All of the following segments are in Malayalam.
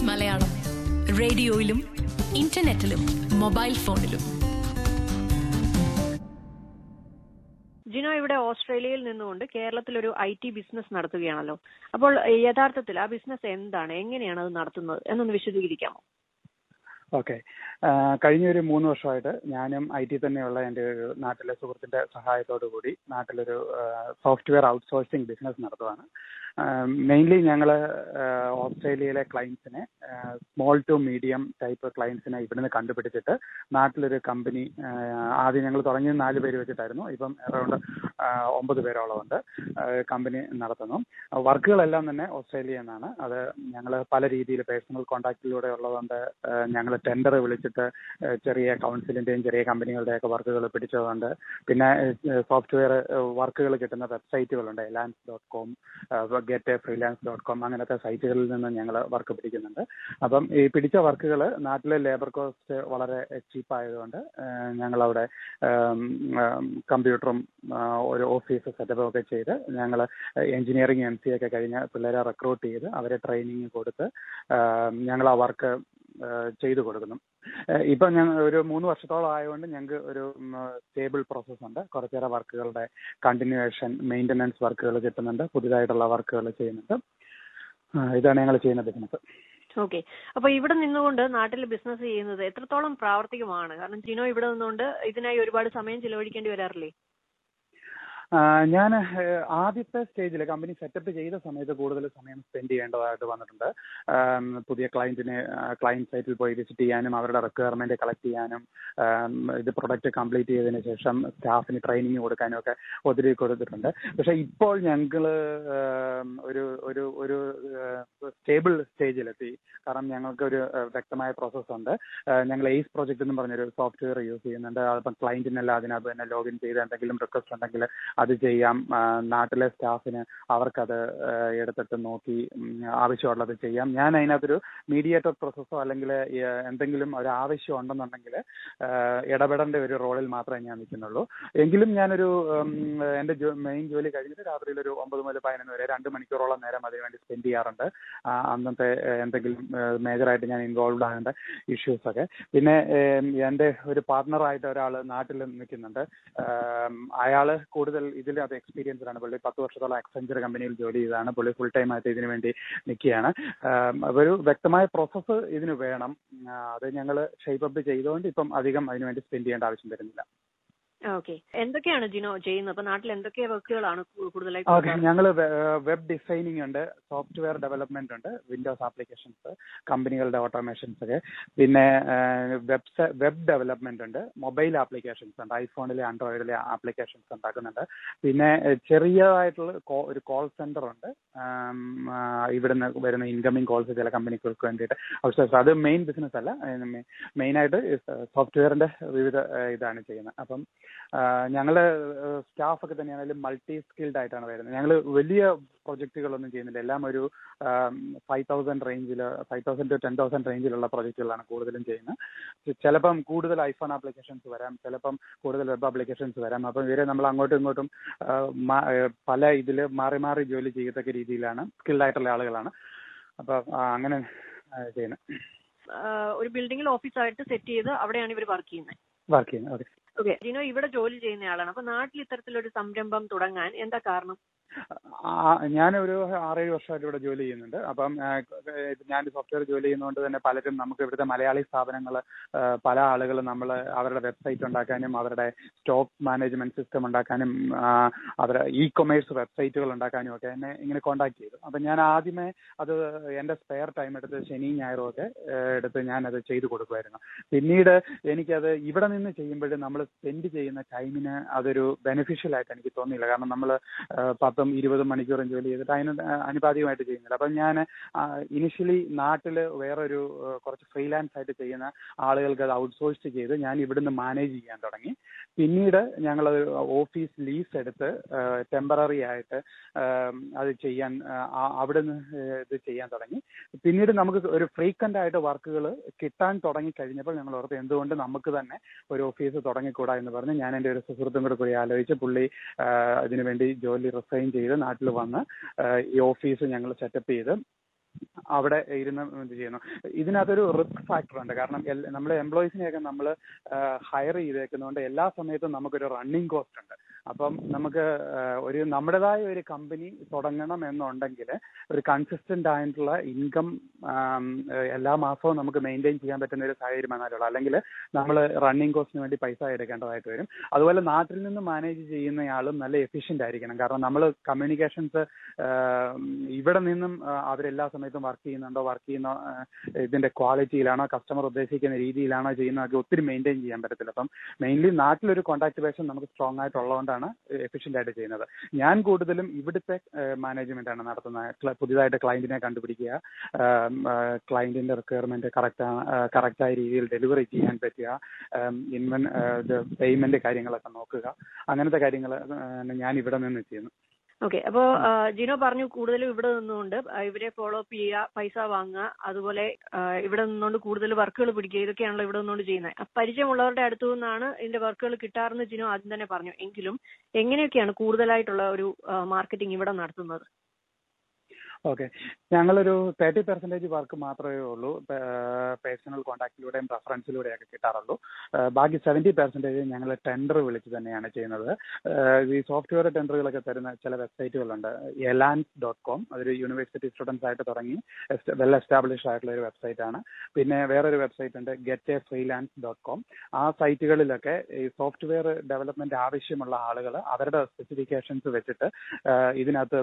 മലയാളം റേഡിയോയിലും ഇന്റർനെറ്റിലും മൊബൈൽ ഫോണിലും ജിനോ ഇവിടെ ഓസ്ട്രേലിയയിൽ നിന്നുകൊണ്ട് കേരളത്തിൽ ഒരു ഐ ടി ബിസിനസ് നടത്തുകയാണല്ലോ അപ്പോൾ യഥാർത്ഥത്തിൽ ആ ബിസിനസ് എന്താണ് എങ്ങനെയാണ് അത് നടത്തുന്നത് എന്നൊന്ന് വിശദീകരിക്കാമോ ഓക്കെ കഴിഞ്ഞ ഒരു മൂന്ന് വർഷമായിട്ട് ഞാനും ഐ ടി തന്നെയുള്ള എൻ്റെ ഒരു നാട്ടിലെ സുഹൃത്തിന്റെ സഹായത്തോടു കൂടി നാട്ടിലൊരു സോഫ്റ്റ്വെയർ ഔട്ട്സോഴ്സിംഗ് ബിസിനസ് നടത്തുവാണ് മെയിൻലി ഞങ്ങൾ ഓസ്ട്രേലിയയിലെ ക്ലയൻസിനെ സ്മോൾ ടു മീഡിയം ടൈപ്പ് ക്ലയൻസിനെ ഇവിടുന്ന് കണ്ടുപിടിച്ചിട്ട് നാട്ടിലൊരു കമ്പനി ആദ്യം ഞങ്ങൾ തുടങ്ങിയത് നാല് പേര് വെച്ചിട്ടായിരുന്നു ഇപ്പം അറൗണ്ട് ഒമ്പത് പേരോളം ഉണ്ട് കമ്പനി നടത്തുന്നു വർക്കുകളെല്ലാം തന്നെ ഓസ്ട്രേലിയ എന്നാണ് അത് ഞങ്ങൾ പല രീതിയിൽ പേഴ്സണൽ കോൺടാക്റ്റിലൂടെ ഉള്ളതുകൊണ്ട് ഞങ്ങൾ ടെൻഡർ വിളിച്ചിട്ട് ചെറിയ കൗൺസിലിന്റെയും ചെറിയ കമ്പനികളുടെയൊക്കെ വർക്കുകൾ പിടിച്ചതുകൊണ്ട് പിന്നെ സോഫ്റ്റ്വെയർ വർക്കുകൾ കിട്ടുന്ന വെബ്സൈറ്റുകളുണ്ട് Elance dot com get freelance dot com അങ്ങനത്തെ സൈറ്റുകളിൽ നിന്ന് ഞങ്ങൾ വർക്ക് പിടിക്കുന്നുണ്ട് അപ്പം ഈ പിടിച്ച വർക്കുകൾ നാട്ടിലെ ലേബർ കോസ്റ്റ് വളരെ ചീപ്പ് ആയതുകൊണ്ട് ഞങ്ങൾ അവിടെ കമ്പ്യൂട്ടറും ഒരു ഓഫീസ് സെറ്റപ്പ് ഒക്കെ ചെയ്ത് ഞങ്ങൾ എഞ്ചിനീയറിംഗ് എം സി ഒക്കെ കഴിഞ്ഞ് പിള്ളേരെ റിക്രൂട്ട് ചെയ്ത് അവരെ ട്രെയിനിങ് കൊടുത്ത് ഞങ്ങൾ ആ വർക്ക് ചെയ്തു കൊടുക്കുന്നു ഇപ്പം ഞങ്ങൾ ഒരു മൂന്ന് വർഷത്തോളം ആയതുകൊണ്ട് ഞങ്ങൾക്ക് ഒരു സ്റ്റേബിൾ പ്രോസസ് ഉണ്ട് കുറച്ചേറെ വർക്കുകളുടെ കണ്ടിന്യൂവേഷൻ മെയിൻ്റനൻസ് വർക്കുകൾ കിട്ടുന്നുണ്ട് പുതിയതായിട്ടുള്ള വർക്കുകൾ ചെയ്യുന്നുണ്ട് ഇതാണ് ഞങ്ങൾ ചെയ്യുന്ന ബിസിനസ് ഓക്കെ അപ്പൊ ഇവിടെ നിന്നുകൊണ്ട് നാട്ടിൽ ബിസിനസ് ചെയ്യുന്നത് എത്രത്തോളം പ്രാവർത്തികമാണ് കാരണം ജിനോ ഇവിടെ നിന്നുകൊണ്ട് ഇതിനായി ഒരുപാട് സമയം ചിലവഴിക്കേണ്ടി വരാറില്ലേ ഞാൻ ആദ്യത്തെ സ്റ്റേജിൽ കമ്പനി സെറ്റപ്പ് ചെയ്ത സമയത്ത് കൂടുതൽ സമയം സ്പെൻഡ് ചെയ്യേണ്ടതായിട്ട് വന്നിട്ടുണ്ട് പുതിയ ക്ലയന്റിനെ ക്ലയന്റ് സൈറ്റിൽ പോയി വിസിറ്റ് ചെയ്യാനും അവരുടെ റിക്വയർമെന്റ് കളക്ട് ചെയ്യാനും ഇത് പ്രൊഡക്റ്റ് കംപ്ലീറ്റ് ചെയ്തതിന് ശേഷം സ്റ്റാഫിന് ട്രെയിനിങ് കൊടുക്കാനും ഒക്കെ ഒത്തിരി കൊടുത്തിട്ടുണ്ട് പക്ഷെ ഇപ്പോൾ ഞങ്ങൾ ഒരു ഒരു ഒരു സ്റ്റേബിൾ സ്റ്റേജിലെത്തി കാരണം ഞങ്ങൾക്ക് ഒരു വ്യക്തമായ പ്രോസസ് ഉണ്ട് ഞങ്ങൾ എയ്സ് പ്രോജക്റ്റ് എന്ന് പറഞ്ഞൊരു സോഫ്റ്റ്വെയർ യൂസ് ചെയ്യുന്നുണ്ട് അതിപ്പം ക്ലയന്റിനെല്ലാം അതിനകത്ത് തന്നെ ലോഗിൻ ചെയ്ത് എന്തെങ്കിലും റിക്വസ്റ്റ് ഉണ്ടെങ്കിൽ അത് ചെയ്യാം നാട്ടിലെ സ്റ്റാഫിന് അവർക്കത് എടുത്തിട്ട് നോക്കി ആവശ്യമുള്ളത് ചെയ്യാം ഞാൻ അതിനകത്തൊരു മീഡിയേറ്റർ പ്രോസസ്സോ അല്ലെങ്കിൽ എന്തെങ്കിലും ഒരു ആവശ്യം ഉണ്ടെന്നുണ്ടെങ്കിൽ ഇടപെടേണ്ട ഒരു റോളിൽ മാത്രമേ ഞാൻ നിൽക്കുന്നുള്ളൂ എങ്കിലും ഞാനൊരു എൻ്റെ മെയിൻ ജോലി കഴിഞ്ഞിട്ട് രാത്രിയിൽ ഒരു ഒമ്പത് മുതൽ പതിനൊന്ന് വരെ രണ്ട് മണിക്കൂറോളം നേരം അതിനുവേണ്ടി സ്പെൻഡ് ചെയ്യാറുണ്ട് അന്നത്തെ എന്തെങ്കിലും മേജറായിട്ട് ഞാൻ ഇൻവോൾവ് ആകേണ്ട ഇഷ്യൂസ് ഒക്കെ പിന്നെ എൻ്റെ ഒരു പാർട്ട്ണറായിട്ട് ഒരാൾ നാട്ടിൽ നിൽക്കുന്നുണ്ട് അയാൾ കൂടുതൽ ഇതിൽ അത് എക്സ്പീരിയൻസ്ഡ് ആണ് പുള്ളി പത്ത് വർഷത്തോളം അക്സെഞ്ചർ കമ്പനിയിൽ ജോലി ചെയ്താണ് പുള്ളി ഫുൾ ടൈം ആയിട്ട് ഇതിനു വേണ്ടി നിൽക്കുകയാണ് ഒരു വ്യക്തമായ പ്രോസസ്സ് ഇതിന് വേണം അത് ഞങ്ങൾ ഷേപ്പ് അപ്പ് ചെയ്തുകൊണ്ട് ഇപ്പം അധികം അതിനു വേണ്ടി സ്പെൻഡ് ചെയ്യേണ്ട ആവശ്യം വരുന്നില്ല ഓക്കെ എന്തൊക്കെയാണ് ജിനോ ചെയ്യുന്നത് അപ്പൊ നാട്ടിൽ എന്തൊക്കെ വർക്കുകളാണ് കൂടുതലായിട്ട് ഓക്കെ ഞങ്ങൾ വെബ് ഡിസൈനിങ് ഉണ്ട് സോഫ്റ്റ്വെയർ ഡെവലപ്മെന്റ് ഉണ്ട് വിൻഡോസ് ആപ്ലിക്കേഷൻസ് കമ്പനികളുടെ ഓട്ടോമേഷൻസ് ഒക്കെ പിന്നെ വെബ് വെബ് ഡെവലപ്മെന്റ് ഉണ്ട് മൊബൈൽ ആപ്ലിക്കേഷൻസ് ഉണ്ട് ഐഫോണിലെ ആൻഡ്രോയിഡിലെ ആപ്ലിക്കേഷൻസ് ഉണ്ടാക്കുന്നുണ്ട് പിന്നെ ചെറിയതായിട്ടുള്ള ഒരു കോൾ സെന്റർ ഉണ്ട് ഇവിടുന്ന് വരുന്ന ഇൻകമിംഗ് കോൾസ് ചില കമ്പനികൾക്ക് വേണ്ടിയിട്ട് ഔട്ട്സോഴ്സ് അത് മെയിൻ ബിസിനസ് അല്ല മെയിൻ ആയിട്ട് സോഫ്റ്റ്വെയറിന്റെ വിവിധ ഇതാണ് ചെയ്യുന്നത് അപ്പം ഞങ്ങള് സ്റ്റാഫ് ഒക്കെ തന്നെയാണെങ്കിലും മൾട്ടി സ്കിൽഡ് ആയിട്ടാണ് വരുന്നത് ഞങ്ങൾ വലിയ പ്രൊജക്റ്റുകളൊന്നും ചെയ്യുന്നില്ല എല്ലാം ഒരു ഫൈവ് തൗസൻഡ് റേഞ്ചിൽ five thousand to ten thousand റേഞ്ചിലുള്ള പ്രൊജക്റ്റുകളാണ് കൂടുതലും ചെയ്യുന്നത് ചിലപ്പം കൂടുതൽ ഐഫോൺ ആപ്ലിക്കേഷൻസ് വരാം ചിലപ്പം കൂടുതൽ വെബ് ആപ്ലിക്കേഷൻസ് വരാം അപ്പം ഇവരെ നമ്മൾ അങ്ങോട്ടും ഇങ്ങോട്ടും പല ഇതിൽ മാറി മാറി ജോലി ചെയ്യത്തക്ക രീതിയിലാണ് സ്കിൽഡ് ആയിട്ടുള്ള ആളുകളാണ് അപ്പം അങ്ങനെ ചെയ്യുന്നത് ഒരു ബിൽഡിംഗിൽ ഓഫീസായിട്ട് സെറ്റ് ചെയ്ത് അവിടെയാണ് ഇവർ വർക്ക് ചെയ്യുന്നത് വർക്ക് ചെയ്യുന്നത് ഓക്കെ ഓക്കെ ജിനോ ഇവിടെ ജോലി ചെയ്യുന്നയാളാണ് അപ്പൊ നാട്ടിൽ ഇത്തരത്തിലൊരു സംരംഭം തുടങ്ങാൻ എന്താ കാരണം ഞാനൊരു ആറേഴ് വർഷമായിട്ട് ഇവിടെ ജോലി ചെയ്യുന്നുണ്ട് അപ്പം ഞാൻ സോഫ്റ്റ്വെയർ ജോലി ചെയ്യുന്നതുകൊണ്ട് തന്നെ പലരും നമുക്ക് ഇവിടുത്തെ മലയാളി സ്ഥാപനങ്ങൾ പല ആളുകളും നമ്മൾ അവരുടെ വെബ്സൈറ്റ് ഉണ്ടാക്കാനും അവരുടെ സ്റ്റോക്ക് മാനേജ്മെന്റ് സിസ്റ്റം ഉണ്ടാക്കാനും അവരുടെ ഇ കൊമേഴ്സ് വെബ്സൈറ്റുകൾ ഉണ്ടാക്കാനും ഒക്കെ എന്നെ ഇങ്ങനെ കോൺടാക്ട് ചെയ്തു അപ്പം ഞാൻ ആദ്യമേ അത് എൻ്റെ സ്പെയർ ടൈം എടുത്ത് ശനി ഞായറും ഒക്കെ എടുത്ത് ഞാനത് ചെയ്തു കൊടുക്കുമായിരുന്നു പിന്നീട് എനിക്കത് ഇവിടെ നിന്ന് ചെയ്യുമ്പോഴും നമ്മൾ സ്പെൻഡ് ചെയ്യുന്ന ടൈമിന് അതൊരു ബെനിഫിഷ്യൽ ആയിട്ട് എനിക്ക് തോന്നിയില്ല കാരണം നമ്മൾ പത്തും ഇരുപതും മണിക്കൂറും ജോലി ചെയ്തിട്ട് അതിന് അനുപാതികമായിട്ട് ചെയ്യുന്നില്ല അപ്പം ഞാൻ ഇനിഷ്യലി നാട്ടിൽ വേറൊരു കുറച്ച് ഫ്രീലാൻസ് ആയിട്ട് ചെയ്യുന്ന ആളുകൾക്ക് അത് ഔട്ട്സോഴ്സ് ചെയ്ത് ഞാൻ ഇവിടുന്ന് മാനേജ് ചെയ്യാൻ തുടങ്ങി പിന്നീട് ഞങ്ങൾ ഓഫീസ് ലീസ് എടുത്ത് ടെമ്പററി ആയിട്ട് അത് ചെയ്യാൻ അവിടുന്ന് ഇത് ചെയ്യാൻ തുടങ്ങി പിന്നീട് നമുക്ക് ഒരു ഫ്രീക്വന്റ് ആയിട്ട് വർക്കുകൾ കിട്ടാൻ തുടങ്ങി കഴിഞ്ഞപ്പോൾ ഞങ്ങൾ ഓർത്ത് എന്തുകൊണ്ട് നമുക്ക് തന്നെ ഒരു ഓഫീസ് തുടങ്ങിക്കൂടാ എന്ന് പറഞ്ഞ് ഞാൻ എൻ്റെ ഒരു സുഹൃത്തും കൂടെ കൂടി ആലോചിച്ച് പുള്ളി ഇതിനുവേണ്ടി ജോലി റിസൈൻ ചെയ്ത് നാട്ടിൽ വന്ന് ഈ ഓഫീസ് ഞങ്ങൾ സെറ്റപ്പ് ചെയ്ത് അവിടെ ഇരുന്ന് ഇത് ചെയ്യുന്നു ഇതിനകത്തൊരു റിസ്ക് ഫാക്ടർ ഉണ്ട് കാരണം നമ്മുടെ എംപ്ലോയീസിനെയൊക്കെ നമ്മൾ ഹയർ ചെയ്തേക്കുന്നതുകൊണ്ട് എല്ലാ സമയത്തും നമുക്കൊരു റണ്ണിങ് കോസ്റ്റ് ഉണ്ട് അപ്പം നമുക്ക് ഒരു നമ്മുടേതായ ഒരു കമ്പനി തുടങ്ങണം എന്നുണ്ടെങ്കിൽ ഒരു കൺസിസ്റ്റന്റ് ആയിട്ടുള്ള ഇൻകം എല്ലാ മാസവും നമുക്ക് മെയിൻറ്റെയിൻ ചെയ്യാൻ പറ്റുന്ന ഒരു സാഹചര്യം വന്നാലുള്ളൂ അല്ലെങ്കിൽ നമ്മൾ റണ്ണിങ് കോസ്റ്റിന് വേണ്ടി പൈസ എടുക്കേണ്ടതായിട്ട് വരും അതുപോലെ നാട്ടിൽ നിന്ന് മാനേജ് ചെയ്യുന്നയാളും നല്ല എഫിഷ്യന്റ് ആയിരിക്കണം കാരണം നമ്മൾ കമ്മ്യൂണിക്കേഷൻസ് ഇവിടെ നിന്നും അവരെല്ലാ സമയത്തും വർക്ക് ചെയ്യുന്നുണ്ടോ വർക്ക് ചെയ്യുന്ന ഇതിന്റെ ക്വാളിറ്റിയിലാണോ കസ്റ്റമർ ഉദ്ദേശിക്കുന്ന രീതിയിലാണോ ചെയ്യുന്നതൊക്കെ ഒത്തിരി മെയിൻറ്റെയിൻ ചെയ്യാൻ പറ്റത്തില്ല അപ്പം മെയിൻലി നാട്ടിലൊരു കോൺടാക്ട് ബേഷൻ നമുക്ക് സ്ട്രോങ് ആയിട്ടുള്ളതുകൊണ്ടാണ് എഫിഷ്യന്റ് ആയിട്ട് ചെയ്യുന്നത് ഞാൻ കൂടുതലും ഇവിടുത്തെ മാനേജ്മെന്റ് ആണ് നടത്തുന്നത് പുതിയതായിട്ട് ക്ലയന്റിനെ കണ്ടുപിടിക്കുക ക്ലയന്റിന്റെ റിക്വയർമെന്റ് കറക്റ്റ് കറക്റ്റായ രീതിയിൽ ഡെലിവറി ചെയ്യാൻ പറ്റുക ഇൻവൻ പേയ്മെന്റ് കാര്യങ്ങളൊക്കെ നോക്കുക അങ്ങനത്തെ കാര്യങ്ങൾ ഞാൻ ഇവിടെ നിന്ന് ചെയ്യുന്നു ഓക്കെ അപ്പോ ജിനോ പറഞ്ഞു കൂടുതലും ഇവിടെ നിന്നുകൊണ്ട് ഇവരെ ഫോളോ അപ്പ് ചെയ്യുക പൈസ വാങ്ങുക അതുപോലെ ഇവിടെ നിന്നുകൊണ്ട് കൂടുതൽ വർക്കുകൾ പിടിക്കുക ഇതൊക്കെയാണല്ലോ ഇവിടെ നിന്നുകൊണ്ട് ചെയ്യുന്നത് പരിചയമുള്ളവരുടെ അടുത്തു നിന്നാണ് ഇതിന്റെ വർക്കുകൾ കിട്ടാറെന്ന് ജിനോ ആദ്യം തന്നെ പറഞ്ഞു എങ്കിലും എങ്ങനെയൊക്കെയാണ് കൂടുതലായിട്ടുള്ള ഒരു മാർക്കറ്റിംഗ് ഇവിടെ നടത്തുന്നത് ഓക്കെ ഞങ്ങളൊരു തേർട്ടി പെർസെൻറ്റേജ് വർക്ക് മാത്രമേ ഉള്ളൂ പേഴ്സണൽ കോൺടാക്റ്റിലൂടെയും റെഫറൻസിലൂടെയൊക്കെ കിട്ടാറുള്ളൂ ബാക്കി സെവൻറ്റി പെർസെൻറ്റേജ് ഞങ്ങൾ ടെൻഡർ വിളിച്ച് തന്നെയാണ് ചെയ്യുന്നത് ഈ സോഫ്റ്റ്വെയർ ടെൻഡറുകളൊക്കെ തരുന്ന ചില വെബ്സൈറ്റുകളുണ്ട് എലാൻസ് ഡോട്ട് കോം അതൊരു യൂണിവേഴ്സിറ്റി സ്റ്റുഡൻസ് ആയിട്ട് തുടങ്ങി വെൽ എസ്റ്റാബ്ലിഷ് ആയിട്ടുള്ള ഒരു വെബ്സൈറ്റ് ആണ് പിന്നെ വേറൊരു വെബ്സൈറ്റ് ഉണ്ട് get a freelance dot com ആ സൈറ്റുകളിലൊക്കെ ഈ സോഫ്റ്റ്വെയർ ഡെവലപ്മെന്റ് ആവശ്യമുള്ള ആളുകൾ അവരുടെ സ്പെസിഫിക്കേഷൻസ് വെച്ചിട്ട് ഇതിനകത്ത്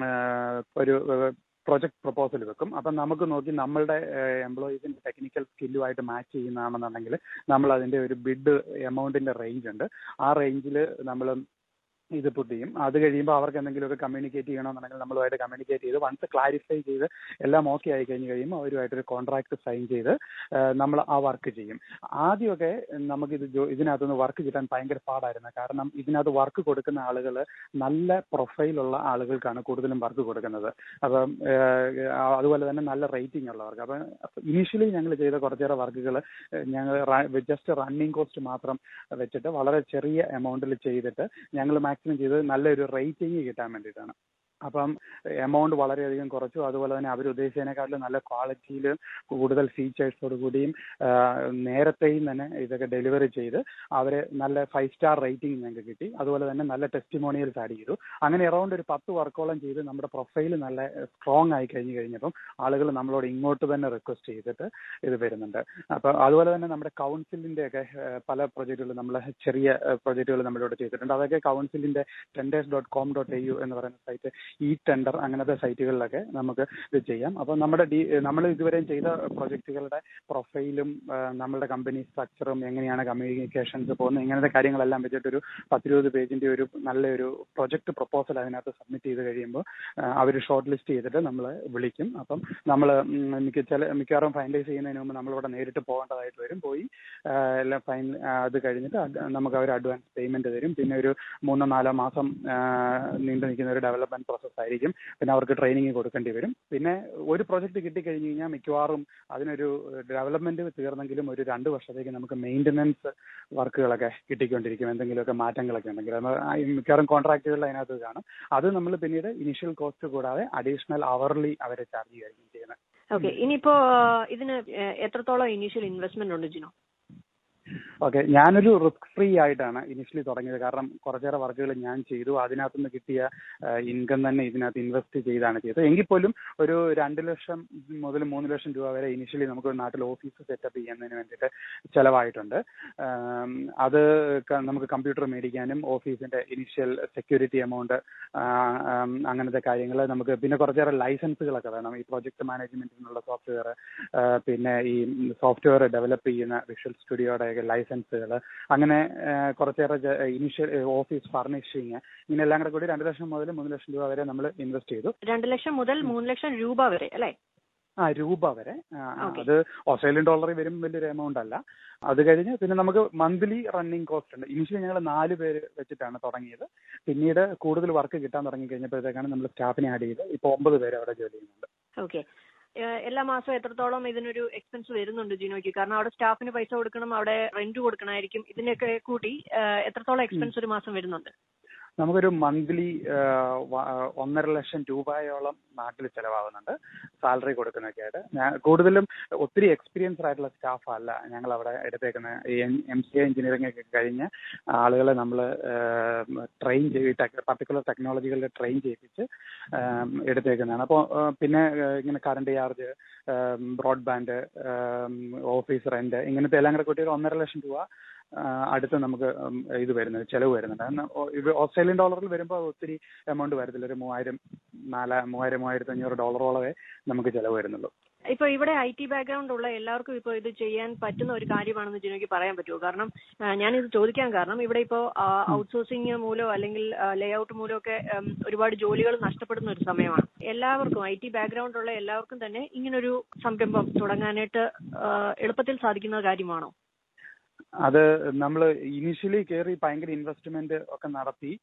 ഒരു പ്രൊജക്ട് പ്രപ്പോസൽ വെക്കും അപ്പം നമുക്ക് നോക്കി നമ്മളുടെ എംപ്ലോയീസിന്റെ ടെക്നിക്കൽ സ്കില്ലുമായിട്ട് മാച്ച് ചെയ്യുന്നതാണെന്നുണ്ടെങ്കിൽ നമ്മൾ അതിന്റെ ഒരു ബിഡ് എമൗണ്ടിന്റെ റേഞ്ച് ഉണ്ട് ആ റേഞ്ചിൽ നമ്മൾ ഇത് പുട്ട് ചെയ്യും അത് കഴിയുമ്പോൾ അവർക്ക് എന്തെങ്കിലുമൊക്കെ കമ്മ്യൂണിക്കേറ്റ് ചെയ്യണമെന്നുണ്ടെങ്കിൽ നമ്മളുമായിട്ട് കമ്മ്യൂണിക്കേറ്റ് ചെയ്ത് വൺസ് ക്ലാരിഫൈ ചെയ്ത് എല്ലാം ഓക്കെ ആയി കഴിഞ്ഞ് കഴിയുമ്പോൾ അവരുമായിട്ടൊരു കോൺട്രാക്ട് സൈൻ ചെയ്ത് നമ്മൾ ആ വർക്ക് ചെയ്യും ആദ്യമൊക്കെ നമുക്കിത് ഇതിനകത്തുനിന്ന് വർക്ക് കിട്ടാൻ ഭയങ്കര പാടായിരുന്നു കാരണം ഇതിനകത്ത് വർക്ക് കൊടുക്കുന്ന ആളുകൾ നല്ല പ്രൊഫൈലുള്ള ആളുകൾക്കാണ് കൂടുതലും വർക്ക് കൊടുക്കുന്നത് അപ്പം അതുപോലെ തന്നെ നല്ല റേറ്റിംഗ് ഉള്ളവർക്ക് അപ്പം ഇനീഷ്യലി ഞങ്ങൾ ചെയ്ത കുറച്ചേറെ വർക്കുകൾ ഞങ്ങൾ ജസ്റ്റ് റണ്ണിങ് കോസ്റ്റ് മാത്രം വെച്ചിട്ട് വളരെ ചെറിയ എമൗണ്ടിൽ ചെയ്തിട്ട് ഞങ്ങൾ മാക്സിമം ചെയ്തത് നല്ലൊരു റേറ്റിംഗ് കിട്ടാൻ വേണ്ടിയിട്ടാണ് അപ്പം എമൗണ്ട് വളരെയധികം കുറച്ചു അതുപോലെ തന്നെ അവർ ഉദ്ദേശിച്ചതിനെക്കാട്ടിലും നല്ല ക്വാളിറ്റിയിൽ കൂടുതൽ ഫീച്ചേഴ്സോട് കൂടിയും നേരത്തെയും തന്നെ ഇതൊക്കെ ഡെലിവറി ചെയ്ത് അവരെ നല്ല ഫൈവ് സ്റ്റാർ റേറ്റിംഗ് ഞങ്ങൾക്ക് കിട്ടി അതുപോലെ തന്നെ നല്ല ടെസ്റ്റിമോണിയൽസ് ആഡ് ചെയ്തു അങ്ങനെ അറൗണ്ട് ഒരു പത്ത് വർക്കോളം ചെയ്ത് നമ്മുടെ പ്രൊഫൈൽ നല്ല സ്ട്രോങ് ആയി കഴിഞ്ഞ് കഴിഞ്ഞപ്പം ആളുകൾ നമ്മളോട് ഇങ്ങോട്ട് തന്നെ റിക്വസ്റ്റ് ചെയ്തിട്ട് ഇത് വരുന്നുണ്ട് അപ്പം അതുപോലെ തന്നെ നമ്മുടെ കൗൺസിലിന്റെ ഒക്കെ പല പ്രൊജക്റ്റുകൾ നമ്മൾ ചെറിയ പ്രൊജക്റ്റുകൾ നമ്മളിവിടെ ചെയ്തിട്ടുണ്ട് അതൊക്കെ കൗൺസിലിന്റെ tenders dot com dot A U എന്ന് പറയുന്ന സൈറ്റ് ഈ ടെൻഡർ അങ്ങനത്തെ സൈറ്റുകളിലൊക്കെ നമുക്ക് ഇത് ചെയ്യാം അപ്പോൾ നമ്മുടെ ഡി നമ്മൾ ഇതുവരെയും ചെയ്ത പ്രൊജക്റ്റുകളുടെ പ്രൊഫൈലും നമ്മളുടെ കമ്പനി സ്ട്രക്ചറും എങ്ങനെയാണ് കമ്മ്യൂണിക്കേഷൻസ് പോകുന്നത് ഇങ്ങനത്തെ കാര്യങ്ങളെല്ലാം വെച്ചിട്ടൊരു പത്തിരുപത് പേജിന്റെ ഒരു നല്ലൊരു പ്രൊജക്ട് പ്രപ്പോസൽ അതിനകത്ത് സബ്മിറ്റ് ചെയ്ത് കഴിയുമ്പോൾ അവർ ഷോർട്ട് ലിസ്റ്റ് ചെയ്തിട്ട് നമ്മൾ വിളിക്കും അപ്പം നമ്മൾ മിക്ക ചില മിക്കവാറും ഫൈനലൈസ് ചെയ്യുന്നതിന് മുമ്പ് നമ്മളിവിടെ നേരിട്ട് പോകേണ്ടതായിട്ട് വരും പോയി എല്ലാം ഫൈൻ അത് കഴിഞ്ഞിട്ട് നമുക്ക് അവർ അഡ്വാൻസ് പേയ്മെന്റ് തരും പിന്നെ ഒരു മൂന്നോ നാലോ മാസം നീണ്ടു നിൽക്കുന്ന ഒരു ഡെവലപ്മെന്റ് പ്രോസസ് ആയിരിക്കും പിന്നെ അവർക്ക് ട്രെയിനിങ് കൊടുക്കേണ്ടി വരും പിന്നെ ഒരു പ്രോജക്റ്റ് കിട്ടിക്കഴിഞ്ഞ് കഴിഞ്ഞാൽ മിക്കവാറും അതിനൊരു ഡെവലപ്മെന്റ് തീർന്നെങ്കിലും ഒരു രണ്ട് വർഷത്തേക്ക് നമുക്ക് മെയിൻ്റനൻസ് വർക്കുകളൊക്കെ കിട്ടിക്കൊണ്ടിരിക്കും എന്തെങ്കിലുമൊക്കെ മാറ്റങ്ങളൊക്കെ ഉണ്ടെങ്കിൽ മിക്കവാറും കോൺട്രാക്റ്റുകൾ അതിനകത്ത് കാണും അത് നമ്മൾ പിന്നീട് ഇനിഷ്യൽ കോസ്റ്റ് കൂടാതെ അഡീഷണൽ അവർലി അവരെ ചാർജ് ചെയ്യുകയായിരിക്കും ചെയ്യുന്നത് ഓക്കെ ഇനിയിപ്പോ ഇതിന് എത്രത്തോളം ഇനീഷ്യൽ ഇൻവെസ്റ്റ്മെന്റ് ഉണ്ട് ജിനോ ഓക്കെ ഞാനൊരു റിസ്ക് ഫ്രീ ആയിട്ടാണ് ഇനിഷ്യലി തുടങ്ങിയത് കാരണം കുറച്ചേറെ വർക്കുകൾ ഞാൻ ചെയ്തു അതിനകത്ത് നിന്ന് കിട്ടിയ ഇൻകം തന്നെ ഇതിനകത്ത് ഇൻവെസ്റ്റ് ചെയ്താണ് ചെയ്തത് എങ്കിൽ പോലും ഒരു രണ്ട് ലക്ഷം മുതൽ മൂന്ന് ലക്ഷം രൂപ വരെ ഇനിഷ്യലി നമുക്ക് നാട്ടിൽ ഓഫീസ് സെറ്റപ്പ് ചെയ്യുന്നതിന് വേണ്ടിയിട്ട് ചിലവായിട്ടുണ്ട് അത് നമുക്ക് കമ്പ്യൂട്ടർ മേടിക്കാനും ഓഫീസിന്റെ ഇനിഷ്യൽ സെക്യൂരിറ്റി എമൗണ്ട് അങ്ങനത്തെ കാര്യങ്ങൾ നമുക്ക് പിന്നെ കുറച്ചേറെ ലൈസൻസുകളൊക്കെ വേണം ഈ പ്രോജക്ട് മാനേജ്മെന്റിനുള്ള സോഫ്റ്റ്വെയർ പിന്നെ ഈ സോഫ്റ്റ്വെയർ ഡെവലപ്പ് ചെയ്യുന്ന വിഷ്വൽ സ്റ്റുഡിയോയുടെ ലൈസൻസുകൾ അങ്ങനെ കുറച്ചേറെ ഇനിഷ്യൽ ഓഫീസ് ഫർണിഷിങ് ഇങ്ങനെ എല്ലാം കൂടെ കൂടി രണ്ട് ലക്ഷം മുതൽ മൂന്ന് ലക്ഷം രൂപ വരെ നമ്മൾ ഇൻവെസ്റ്റ് ചെയ്തു രണ്ട് ലക്ഷം മുതൽ മൂന്ന് ലക്ഷം രൂപ വരെ അല്ലേ ആ രൂപ വരെ അത് ഓസ്ട്രേലിയൻ ഡോളറിൽ വരും വലിയൊരു എമൗണ്ട് അല്ല അത് കഴിഞ്ഞ് പിന്നെ നമുക്ക് മന്ത്ലി റണ്ണിങ് കോസ്റ്റ് ഉണ്ട് ഇനിഷ്യലി ഞങ്ങൾ നാല് പേര് വെച്ചിട്ടാണ് തുടങ്ങിയത് പിന്നീട് കൂടുതൽ വർക്ക് കിട്ടാൻ തുടങ്ങി കഴിഞ്ഞപ്പോഴത്തേക്കാണ് നമ്മൾ സ്റ്റാഫിനെ ആഡ് ചെയ്ത് ഇപ്പോൾ ഒമ്പത് പേര് അവിടെ ജോലി ചെയ്യുന്നുണ്ട് ഓക്കെ എല്ലാ മാസവും എത്രത്തോളം ഇതിനൊരു എക്സ്പെൻസ് വരുന്നുണ്ട് ജിനോയ്ക്ക് കാരണം അവിടെ സ്റ്റാഫിന് പൈസ കൊടുക്കണം അവിടെ റെന്റ് കൊടുക്കണമായിരിക്കും ഇതിനൊക്കെ കൂട്ടി എത്രത്തോളം എക്സ്പെൻസ് ഒരു മാസം വരുന്നുണ്ട് നമുക്കൊരു മന്ത്ലി ഒന്നര ലക്ഷം രൂപയോളം നാട്ടിൽ ചിലവാകുന്നുണ്ട് സാലറി കൊടുക്കുന്നൊക്കെ ആയിട്ട് ഞാൻ കൂടുതലും ഒത്തിരി എക്സ്പീരിയൻസ്ഡ് ആയിട്ടുള്ള സ്റ്റാഫ് അല്ല ഞങ്ങൾ അവിടെ എടുത്തേക്കുന്ന എം സി എ എഞ്ചിനീയറിംഗ് ഒക്കെ കഴിഞ്ഞ ആളുകളെ നമ്മൾ ട്രെയിൻ ചെയ്ത് പർട്ടിക്കുലർ ടെക്നോളജികളിൽ ട്രെയിൻ ചെയ്യിപ്പിച്ച് എടുത്തേക്കുന്നതാണ് അപ്പോൾ പിന്നെ ഇങ്ങനെ current charge broadband office rent ഇങ്ങനത്തെ എല്ലാം കൂടെ കൂട്ടി ഒരു ഒന്നര ലക്ഷം രൂപ അടുത്ത് നമുക്ക് ഇത് വരുന്നത് ചിലവ് വരുന്നുണ്ട് ഓസ്ട്രേലിയൻ ഡോളറിൽ വരുമ്പോൾ ഒത്തിരി എമൗണ്ട് വരത്തില്ല ഒരു മൂവായിരം നാല മൂവായിരം മൂവായിരത്തി അഞ്ഞൂറ് ഡോളറോളമേ നമുക്ക് ചിലവ് വരുന്നുള്ളൂ ഇപ്പൊ ഇവിടെ ഐ ടി ബാക്ക്ഗ്രൗണ്ട് ഉള്ള എല്ലാവർക്കും ഇപ്പോൾ ഇത് ചെയ്യാൻ പറ്റുന്ന ഒരു കാര്യമാണെന്ന് ജിനോയ്ക്ക് പറയാൻ പറ്റുമോ കാരണം ഞാനിത് ചോദിക്കാൻ കാരണം ഇവിടെ ഇപ്പോൾ ഔട്ട്സോഴ്സിംഗ് മൂലമോ അല്ലെങ്കിൽ ലേ ഔട്ട് മൂലമോ ഒക്കെ ഒരുപാട് ജോലികൾ നഷ്ടപ്പെടുന്ന ഒരു സമയമാണ് എല്ലാവർക്കും ഐ ടി ബാക്ക്ഗ്രൗണ്ട് ഉള്ള എല്ലാവർക്കും തന്നെ ഇങ്ങനൊരു സംരംഭം തുടങ്ങാനായിട്ട് എളുപ്പത്തിൽ സാധിക്കുന്ന കാര്യമാണോ അത് നമ്മൾ ഇനിഷ്യലി കയറി ഭയങ്കര ഇൻവെസ്റ്റ്മെന്റ് ഒക്കെ നടത്തി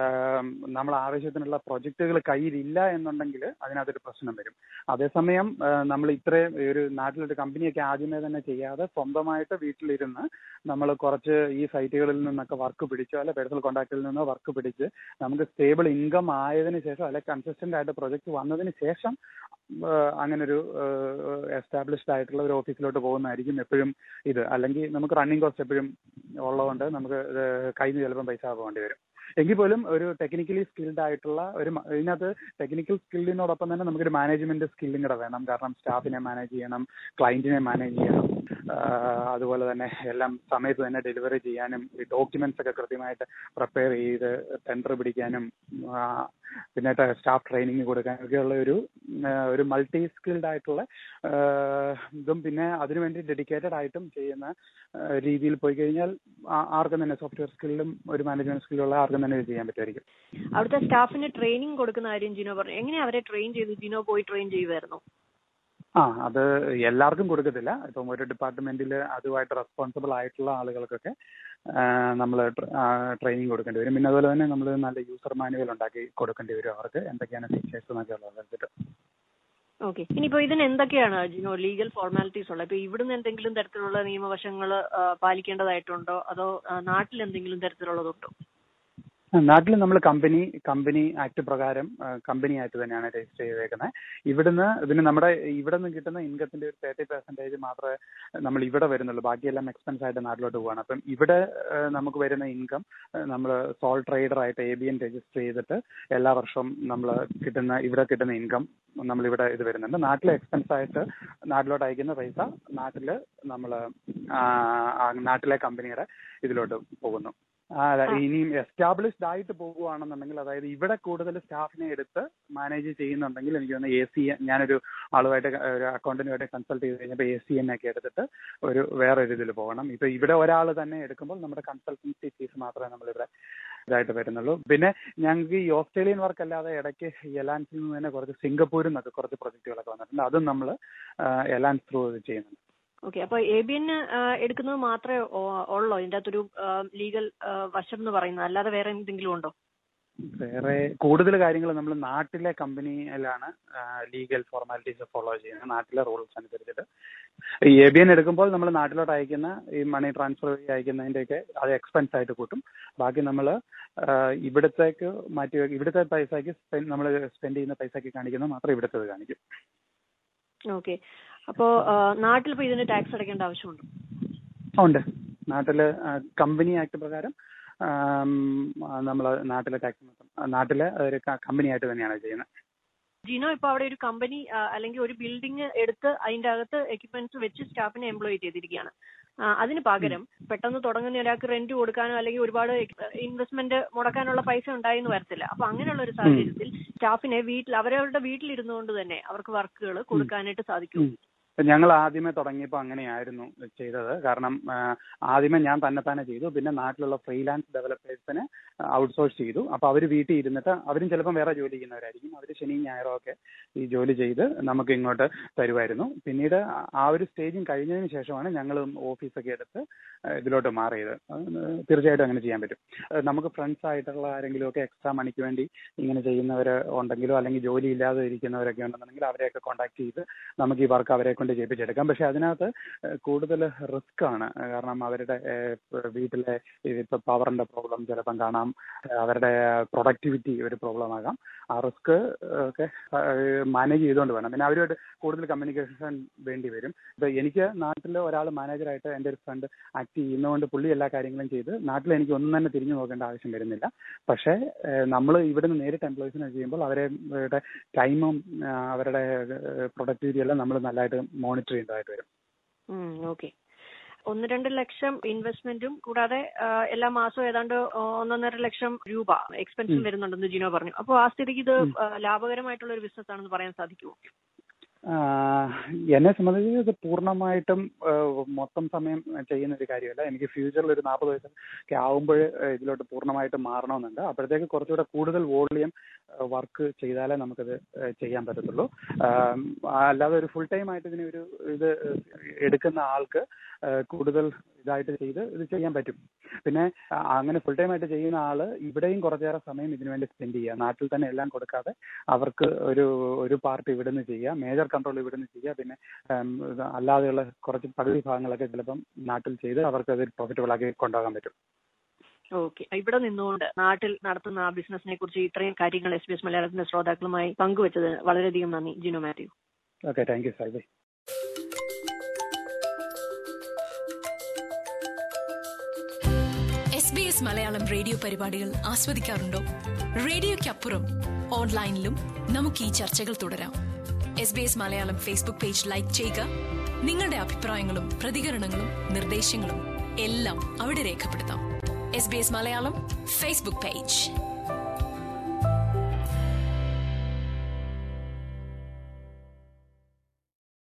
നമ്മൾ ആവശ്യത്തിനുള്ള പ്രൊജക്റ്റുകൾ കയ്യിലില്ല എന്നുണ്ടെങ്കിൽ അതിനകത്തൊരു പ്രശ്നം വരും അതേസമയം നമ്മൾ ഇത്രയും ഒരു നാട്ടിലൊരു കമ്പനിയൊക്കെ ആദ്യമേ തന്നെ ചെയ്യാതെ സ്വന്തമായിട്ട് വീട്ടിലിരുന്ന് നമ്മൾ കുറച്ച് ഈ സൈറ്റുകളിൽ നിന്നൊക്കെ വർക്ക് പിടിച്ചോ അല്ലെ പേഴ്സണൽ കോൺടാക്റ്റിൽ നിന്നോ വർക്ക് പിടിച്ച് നമുക്ക് സ്റ്റേബിൾ ഇൻകം ആയതിനു ശേഷം അല്ലെ കൺസിസ്റ്റന്റ് ആയിട്ട് പ്രൊജക്ട് വന്നതിന് ശേഷം അങ്ങനെ ഒരു എസ്റ്റാബ്ലിഷ്ഡ് ആയിട്ടുള്ള ഒരു ഓഫീസിലോട്ട് പോകുന്നതായിരിക്കും എപ്പോഴും ഇത് അല്ലെങ്കിൽ നമുക്ക് റണ്ണിങ് കോസ്റ്റ് എപ്പോഴും ഉള്ളതുകൊണ്ട് നമുക്ക് കയ്യിൽ നിന്ന് ചിലപ്പം പൈസ പോകേണ്ടി വരും എങ്കിൽ പോലും ഒരു ടെക്നിക്കലി സ്കിൽഡ് ആയിട്ടുള്ള ഒരു ഇതിനകത്ത് ടെക്നിക്കൽ സ്കില്ലിനോടൊപ്പം തന്നെ നമുക്കൊരു മാനേജ്മെന്റ് സ്കില്ലും കൂടെ വേണം കാരണം സ്റ്റാഫിനെ മാനേജ് ചെയ്യണം ക്ലയന്റിനെ മാനേജ് ചെയ്യണം അതുപോലെ തന്നെ എല്ലാം സമയത്ത് തന്നെ ഡെലിവറി ചെയ്യാനും ഈ ഡോക്യുമെന്റ്സ് ഒക്കെ കൃത്യമായിട്ട് പ്രിപ്പയർ ചെയ്ത് ടെൻഡർ പിടിക്കാനും പിന്നെ സ്റ്റാഫ് ട്രെയിനിങ് കൊടുക്കാനും ഒക്കെയുള്ള ഒരു ഒരു മൾട്ടി സ്കിൽഡ് ആയിട്ടുള്ള ഇതും പിന്നെ അതിനുവേണ്ടി ഡെഡിക്കേറ്റഡ് ആയിട്ടും ചെയ്യുന്ന രീതിയിൽ പോയി കഴിഞ്ഞാൽ ആർക്കും തന്നെ സോഫ്റ്റ്വെയർ സ്കില്ലും ഒരു മാനേജ്മെന്റ് സ്കില്ലുള്ള ആർക്കും തന്നെ ചെയ്യാൻ പറ്റുമായിരിക്കും അവിടുത്തെ സ്റ്റാഫിന് ട്രെയിനിങ് കൊടുക്കുന്ന കാര്യം ജിനോ പറഞ്ഞു എങ്ങനെയാ അവരെ ട്രെയിൻ ചെയ്ത് ജിനോ പോയി ട്രെയിൻ ചെയ്യുമായിരുന്നു ആ അത് എല്ലാവർക്കും കൊടുക്കത്തില്ല ഇപ്പം ഒരു ഡിപ്പാർട്ട്മെന്റിൽ അതുമായിട്ട് റെസ്പോൺസിബിൾ ആയിട്ടുള്ള ആളുകൾക്കൊക്കെ നമ്മൾ ട്രെയിനിങ് കൊടുക്കേണ്ടി വരും പിന്നെ അതുപോലെ തന്നെ നമ്മൾ നല്ല യൂസർ മാനുവൽ ഉണ്ടാക്കി കൊടുക്കേണ്ടി വരും അവർക്ക് എന്തൊക്കെയാണ് ഫീച്ചേഴ്സ് എന്നൊക്കെ ഉള്ളത് ഓക്കെ ഇനിയിപ്പോ ഇതിന് എന്തൊക്കെയാണ് ജിനോ ലീഗൽ ഫോർമാലിറ്റീസ് ഉള്ളത് ഇപ്പൊ ഇവിടുന്ന് എന്തെങ്കിലും തരത്തിലുള്ള നിയമവശങ്ങൾ പാലിക്കേണ്ടതായിട്ടുണ്ടോ അതോ നാട്ടിൽ എന്തെങ്കിലും തരത്തിലുള്ളതുണ്ടോ നാട്ടിൽ നമ്മൾ കമ്പനി കമ്പനി ആക്ട് പ്രകാരം കമ്പനി ആയിട്ട് തന്നെയാണ് രജിസ്റ്റർ ചെയ്തേക്കുന്നത് ഇവിടുന്ന് പിന്നെ നമ്മുടെ ഇവിടെ നിന്ന് കിട്ടുന്ന ഇൻകത്തിന്റെ ഒരു തേർട്ടി പെർസെന്റേജ് മാത്രമേ നമ്മൾ ഇവിടെ വരുന്നുള്ളൂ ബാക്കിയെല്ലാം എക്സ്പെൻസ് ആയിട്ട് നാട്ടിലോട്ട് പോവാണ് അപ്പം ഇവിടെ നമുക്ക് വരുന്ന ഇൻകം നമ്മൾ സോൾ ട്രേഡർ ആയിട്ട് എ ബി എൻ രജിസ്റ്റർ ചെയ്തിട്ട് എല്ലാ വർഷവും നമ്മൾ കിട്ടുന്ന ഇവിടെ കിട്ടുന്ന ഇൻകം നമ്മൾ ഇവിടെ ഇത് വരുന്നുണ്ട് നാട്ടിലെ എക്സ്പെൻസ് ആയിട്ട് നാട്ടിലോട്ട് അയക്കുന്ന പൈസ നാട്ടിൽ നമ്മൾ നാട്ടിലെ കമ്പനിയുടെ ഇതിലോട്ട് പോകുന്നു ഇനിയും എസ്റ്റാബ്ലിഷ്ഡ് ആയിട്ട് പോകുവാണെന്നുണ്ടെങ്കിൽ അതായത് ഇവിടെ കൂടുതൽ സ്റ്റാഫിനെ എടുത്ത് മാനേജ് ചെയ്യുന്നുണ്ടെങ്കിൽ എനിക്ക് തോന്നുന്നു എ സി ഞാനൊരു ആളുമായിട്ട് ഒരു അക്കൗണ്ടന്റുമായിട്ട് കൺസൾട്ട് ചെയ്ത് കഴിഞ്ഞപ്പോൾ എ സി എൻ ഒക്കെ എടുത്തിട്ട് ഒരു വേറെ ഒരു ഇതിൽ പോകണം ഇപ്പൊ ഇവിടെ ഒരാൾ തന്നെ എടുക്കുമ്പോൾ നമ്മുടെ കൺസൾട്ടൻസി ഫീസ് മാത്രമേ നമ്മൾ ഇവിടെ ഇതായിട്ട് വരുന്നുള്ളൂ പിന്നെ ഞങ്ങൾക്ക് ഈ ഓസ്ട്രേലിയൻ വർക്ക് അല്ലാതെ ഇടയ്ക്ക് എലാൻസിൽ നിന്ന് തന്നെ കുറച്ച് സിംഗപ്പൂരിൽ നിന്നൊക്കെ കുറച്ച് പ്രൊജക്റ്റുകളൊക്കെ വന്നിട്ടുണ്ട് അതും നമ്മൾ എലാൻസ് ത്രൂ ചെയ്യുന്നുണ്ട് ഓക്കെ അപ്പൊ എ ബി എൻ എടുക്കുന്നത് മാത്രമേ ഉള്ളോ ഇതിന്റെ അകത്തൊരു ലീഗൽ വശം എന്ന് പറയുന്നത് അല്ലാതെ വേറെ എന്തെങ്കിലും ഉണ്ടോ വേറെ കൂടുതൽ കാര്യങ്ങൾ നമ്മൾ നാട്ടിലെ കമ്പനിയിലാണ് ലീഗൽ ഫോർമാലിറ്റീസ് ഫോളോ ചെയ്യുന്നത് നാട്ടിലെ റൂൾസ് അനുസരിച്ചിട്ട് ഈ എ ബി എൻ എടുക്കുമ്പോൾ നമ്മൾ നാട്ടിലോട്ട് അയക്കുന്ന ഈ മണി ട്രാൻസ്ഫർ വഴി അയക്കുന്നതിൻ്റെയൊക്കെ അത് എക്സ്പെൻസ് ആയിട്ട് കൂട്ടും ബാക്കി നമ്മൾ ഇവിടത്തേക്ക് മാറ്റി ഇവിടുത്തെ പൈസയ്ക്ക് നമ്മൾ സ്പെൻഡ് ചെയ്യുന്ന പൈസയ്ക്ക് കാണിക്കുന്നത് മാത്രം ഇവിടുത്തേത് കാണിക്കും ഓക്കെ അപ്പോ നാട്ടിൽ ഇപ്പൊ ഇതിന് ടാക്സ് അടയ്ക്കേണ്ട ആവശ്യമുണ്ടോ ഉണ്ട് നാട്ടില് കമ്പനി ആക്ട് പ്രകാരം നമ്മൾ നാട്ടിലെ ടാക്സ് നാട്ടിലെ ഒരു കമ്പനി ആയിട്ട് തന്നെയാണ് ചെയ്യുന്നത് ജിനോ ഇപ്പൊ അവിടെ ഒരു കമ്പനി അല്ലെങ്കിൽ ഒരു ബിൽഡിംഗ് എടുത്ത് അതിന്റെ അകത്ത് എക്യുപ്മെന്റ്സ് വെച്ച് സ്റ്റാഫിനെ എംപ്ലോയ് ചെയ്തിരിക്കുകയാണ് അതിന് പകരം പെട്ടെന്ന് തുടങ്ങുന്ന ഒരാൾക്ക് റെന്റ് കൊടുക്കാനോ അല്ലെങ്കിൽ ഒരുപാട് ഇൻവെസ്റ്റ്മെന്റ് മുടക്കാനുള്ള പൈസ ഉണ്ടായെന്ന് വരത്തില്ല അപ്പൊ അങ്ങനെയുള്ള ഒരു സാഹചര്യത്തിൽ സ്റ്റാഫിനെ വീട്ടിൽ അവരവരുടെ വീട്ടിലിരുന്നുകൊണ്ട് തന്നെ അവർക്ക് വർക്കുകൾ കൊടുക്കാനായിട്ട് സാധിക്കും ഞങ്ങൾ ആദ്യമേ തുടങ്ങിയപ്പോൾ അങ്ങനെയായിരുന്നു ചെയ്തത് കാരണം ആദ്യമേ ഞാൻ തന്നെ തന്നെ ചെയ്തു പിന്നെ നാട്ടിലുള്ള ഫ്രീലാൻസ് ഡെവലപ്പേഴ്സിനെ ഔട്ട്സോഴ്സ് ചെയ്തു അപ്പോൾ അവർ വീട്ടിൽ ഇരുന്നിട്ട് അവരും ചിലപ്പം വേറെ ജോലി ചെയ്യുന്നവരായിരിക്കും അവർ ശനിയും ഞായറും ഒക്കെ ഈ ജോലി ചെയ്ത് നമുക്ക് ഇങ്ങോട്ട് തരുമായിരുന്നു പിന്നീട് ആ ഒരു സ്റ്റേജും കഴിഞ്ഞതിന് ശേഷമാണ് ഞങ്ങൾ ഓഫീസൊക്കെ എടുത്ത് ഇതിലോട്ട് മാറിയത് തീർച്ചയായിട്ടും അങ്ങനെ ചെയ്യാൻ പറ്റും നമുക്ക് ഫ്രണ്ട്സ് ആയിട്ടുള്ള ആരെങ്കിലും ഒക്കെ എക്സ്ട്രാ മണിക്ക് വേണ്ടി ഇങ്ങനെ ചെയ്യുന്നവർ ഉണ്ടെങ്കിലോ അല്ലെങ്കിൽ ജോലി ഇല്ലാതെ ഇരിക്കുന്നവരൊക്കെ ഉണ്ടെന്നുണ്ടെങ്കിൽ അവരെയൊക്കെ കോൺടാക്ട് ചെയ്ത് നമുക്ക് ഈ വർക്ക് അവരെ കൊണ്ട് ചെയ്യിപ്പിച്ചെടുക്കാം പക്ഷെ അതിനകത്ത് കൂടുതൽ റിസ്ക് ആണ് കാരണം അവരുടെ വീട്ടിലെ ഇപ്പൊ പവറിന്റെ പ്രോബ്ലം ചിലപ്പം കാണാം അവരുടെ പ്രൊഡക്ടിവിറ്റി ഒരു പ്രോബ്ലം ആകാം ആ റിസ്ക് ഒക്കെ മാനേജ് ചെയ്തുകൊണ്ട് വേണം പിന്നെ അവരുമായിട്ട് കൂടുതൽ കമ്മ്യൂണിക്കേഷൻ വേണ്ടി വരും ഇപ്പൊ എനിക്ക് നാട്ടിൽ ഒരാൾ മാനേജറായിട്ട് എൻ്റെ ഒരു ഫ്രണ്ട് ആക്ട് ചെയ്യുന്നതുകൊണ്ട് പുള്ളി എല്ലാ കാര്യങ്ങളും ചെയ്ത് നാട്ടിൽ എനിക്ക് ഒന്നും തന്നെ തിരിഞ്ഞു നോക്കേണ്ട ആവശ്യം വരുന്നില്ല പക്ഷേ നമ്മൾ ഇവിടുന്ന് നേരിട്ട് എംപ്ലോയീസിനെ ചെയ്യുമ്പോൾ അവരുടെ ടൈമും അവരുടെ പ്രൊഡക്ടിവിറ്റി എല്ലാം നമ്മൾ നല്ലതായിട്ട് മോണിറ്റർ ചെയ്യേണ്ടതായിട്ട് വരും ഓക്കെ ഒന്ന് രണ്ട് ലക്ഷം ഇൻവെസ്റ്റ്മെന്റും കൂടാതെ എല്ലാ മാസവും ഏതാണ്ട് ഒന്നൊന്നര ലക്ഷം രൂപ എക്സ്പെൻസും വരുന്നുണ്ടെന്ന് ജിനോ പറഞ്ഞു അപ്പോൾ ആ സ്ഥിതിക്ക് ഇത് ലാഭകരമായിട്ടുള്ള ഒരു ബിസിനസ് ആണെന്ന് പറയാൻ സാധിക്കുമോ എന്നെ സംബന്ധിച്ച് ഇത് പൂർണ്ണമായിട്ടും മൊത്തം സമയം ചെയ്യുന്ന ഒരു കാര്യമല്ല എനിക്ക് ഫ്യൂച്ചറിൽ ഒരു നാൽപ്പത് വയസ്സൊക്കെ ആവുമ്പോൾ ഇതിലോട്ട് പൂർണ്ണമായിട്ടും മാറണമെന്നുണ്ട് അപ്പോഴത്തേക്ക് കുറച്ചുകൂടെ കൂടുതൽ വോളിയം വർക്ക് ചെയ്താലേ നമുക്കത് ചെയ്യാൻ പറ്റത്തുള്ളൂ അല്ലാതെ ഒരു ഫുൾ ടൈം ആയിട്ട് ഇതിന് ഒരു ഇത് എടുക്കുന്ന ആൾക്ക് കൂടുതൽ ഇതായിട്ട് ചെയ്ത് ഇത് ചെയ്യാൻ പറ്റും പിന്നെ അങ്ങനെ ഫുൾ ടൈം ആയിട്ട് ചെയ്യുന്ന ആള് ഇവിടെയും കുറച്ചേറെ സമയം ഇതിനു വേണ്ടി സ്പെൻഡ് ചെയ്യുക നാട്ടിൽ തന്നെ എല്ലാം കൊടുക്കാതെ അവർക്ക് ഒരു ഒരു പാർട്ട് ഇവിടുന്ന് ചെയ്യുക മേജർ കൺട്രോൾ ഇവിടുന്ന് ചെയ്യുക പിന്നെ അല്ലാതെയുള്ള കുറച്ച് പകുതി ഭാഗങ്ങളൊക്കെ ചിലപ്പം നാട്ടിൽ ചെയ്ത് അവർക്ക് അത് പ്രോഫിറ്റബിൾ ആക്കി കൊണ്ടുപോകാൻ പറ്റും ഓക്കെ ഇവിടെ നിന്നുകൊണ്ട് നാട്ടിൽ നടത്തുന്ന ആ ബിസിനസിനെ കുറിച്ച് ഇത്രയും കാര്യങ്ങൾ എസ് ബി എസ് മലയാളത്തിന്റെ ശ്രോതാക്കളുമായി പങ്കുവച്ചത് വളരെയധികം നന്ദി Jino Mathew okay thank you Salvi S B S Malayalam radio പരിപാടികൾ ആസ്വദിക്കാറുണ്ടോ റേഡിയോയ്ക്കപ്പുറം ഓൺലൈനിലും നമുക്ക് ഈ ചർച്ചകൾ തുടരാം S B S Malayalam Facebook page like ചെയ്യുക നിങ്ങളുടെ അഭിപ്രായങ്ങളും പ്രതികരണങ്ങളും നിർദ്ദേശങ്ങളും എല്ലാം അവിടെ രേഖപ്പെടുത്താം S B S Malayalam Facebook page